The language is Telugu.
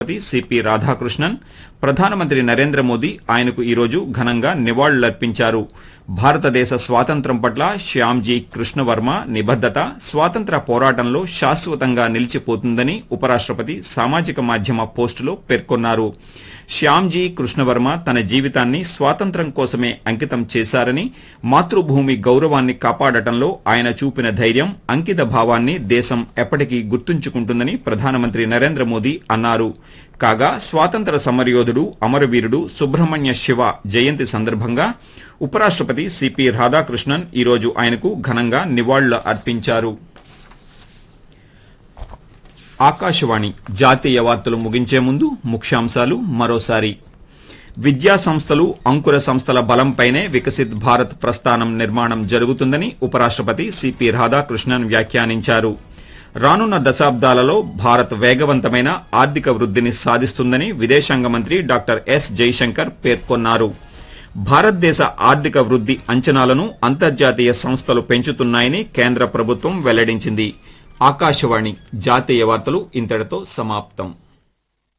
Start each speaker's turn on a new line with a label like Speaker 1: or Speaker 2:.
Speaker 1: రాష్ట్రపతి సిపి రాధాకృష్ణన్ ప్రధానమంత్రి నరేంద్ర మోదీ ఆయనకు ఈరోజు ఘనంగా నివాళులర్పించారు భారతదేశ స్వాతంత్ర్యం పట్ల శ్యామ్జీ కృష్ణవర్మ నిబద్దత స్వాతంత్ర పోరాటంలో శాశ్వతంగా నిలిచిపోతుందని ఉపరాష్ట్రపతి సామాజిక మాధ్యమ పోస్టులో పేర్కొన్నారు శ్యామ్జీ కృష్ణవర్మ తన జీవితాన్ని స్వాతంత్ర్యం కోసమే అంకితం చేశారని మాతృభూమి గౌరవాన్ని కాపాడటంలో ఆయన చూపిన ధైర్యం అంకిత భావాన్ని దేశం ఎప్పటికీ గుర్తుంచుకుంటుందని ప్రధానమంత్రి నరేంద్ర మోదీ అన్నారు కాగా స్వాతంత్ర సమరయోధుడు అమరవీరుడు సుబ్రహ్మణ్య శివ జయంతి సందర్భంగా ఉపరాష్ట్రపతి సిపి రాధాకృష్ణన్ ఈరోజు ఆయనకు ఘనంగా నివాళులు అర్పించారు ఆకాశవాణి జాతీయ వార్తలు ముగించే ముందు ముఖ్యాంశాలు మరోసారి విద్యా సంస్థలు అంకుర సంస్థల బలంపైనే వికసిత్ భారత్ ప్రస్థానం నిర్మాణం జరుగుతుందని ఉపరాష్ట్రపతి సిపి రాధాకృష్ణన్ వ్యాఖ్యానించారు రానున్న దశాబ్దాలలో భారత్ వేగవంతమైన ఆర్థిక వృద్ధిని సాధిస్తుందని విదేశాంగ మంత్రి డాక్టర్ ఎస్ జైశంకర్ పేర్కొన్నారు భారతదేశ ఆర్థిక వృద్ధి అంచనాలను అంతర్జాతీయ సంస్థలు పెంచుతున్నాయని కేంద్ర ప్రభుత్వం వెల్లడించింది ఆకాశవాణి జాతీయ వార్తలు ఇంతటితో సమాప్తం